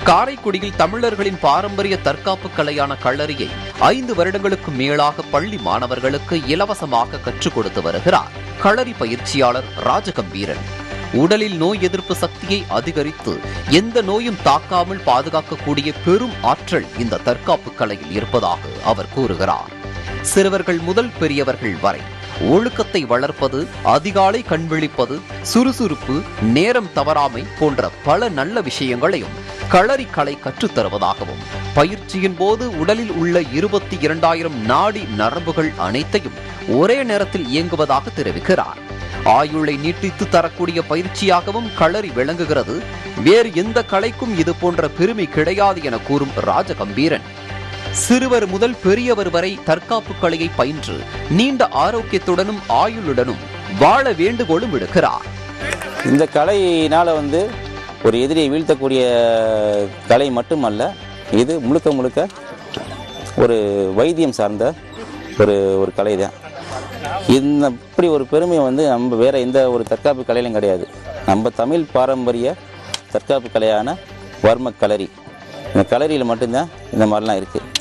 காரைக்குடியில் தமிழர்களின் பாரம்பரிய தற்காப்பு கலையான களரியை ஐந்து வருடங்களுக்கு மேலாக பள்ளி மாணவர்களுக்கு இலவசமாக கற்றுக் கொடுத்து வருகிறார் களரி பயிற்சியாளர் ராஜகம்பீரன் உடலில் நோய் எதிர்ப்பு சக்தியை அதிகரித்து எந்த நோயும் தாக்காமல் பாதுகாக்கக்கூடிய பெரும் ஆற்றல் இந்த தற்காப்பு கலையில் இருப்பதாக அவர் கூறுகிறார் சிறுவர்கள் முதல் பெரியவர்கள் வரை ஒழுக்கத்தை வளர்ப்பது அதிகாலை கண்விழிப்பது சுறுசுறுப்பு நேரம் தவறாமை போன்ற பல நல்ல விஷயங்களையும் களரி கலை கற்றுத் தருவதாகவும் பயிற்சியின் போது உடலில் உள்ள இருபத்தி இரண்டாயிரம் நாடி நரம்புகள் அனைத்தையும் ஒரே நேரத்தில் இயங்குவதாக தெரிவிக்கிறார் ஆயுளை நீட்டித்து தரக்கூடிய பயிற்சியாகவும் களரி விளங்குகிறது வேறு எந்த கலைக்கும் இது போன்ற பெருமை கிடையாது என கூறும் ராஜகம்பீரன் சிறுவர் முதல் பெரியவர் வரை தற்காப்பு கலையை பயின்று நீண்ட ஆரோக்கியத்துடனும் ஆயுளுடனும் வாழ வேண்டுகோளும் விடுக்கிறார் இந்த கலையினால் வந்து ஒரு எதிரியை வீழ்த்தக்கூடிய கலை மட்டுமல்ல இது முழுக்க முழுக்க ஒரு வைத்தியம் சார்ந்த ஒரு ஒரு கலை தான் இந்த இப்படி ஒரு பெருமை வந்து நம்ம வேற எந்த ஒரு தற்காப்பு கலையிலும் கிடையாது நம்ம தமிழ் பாரம்பரிய தற்காப்பு கலையான வர்ம களரி இந்த களரியில் மட்டும்தான் இந்த மாதிரிலாம் இருக்குது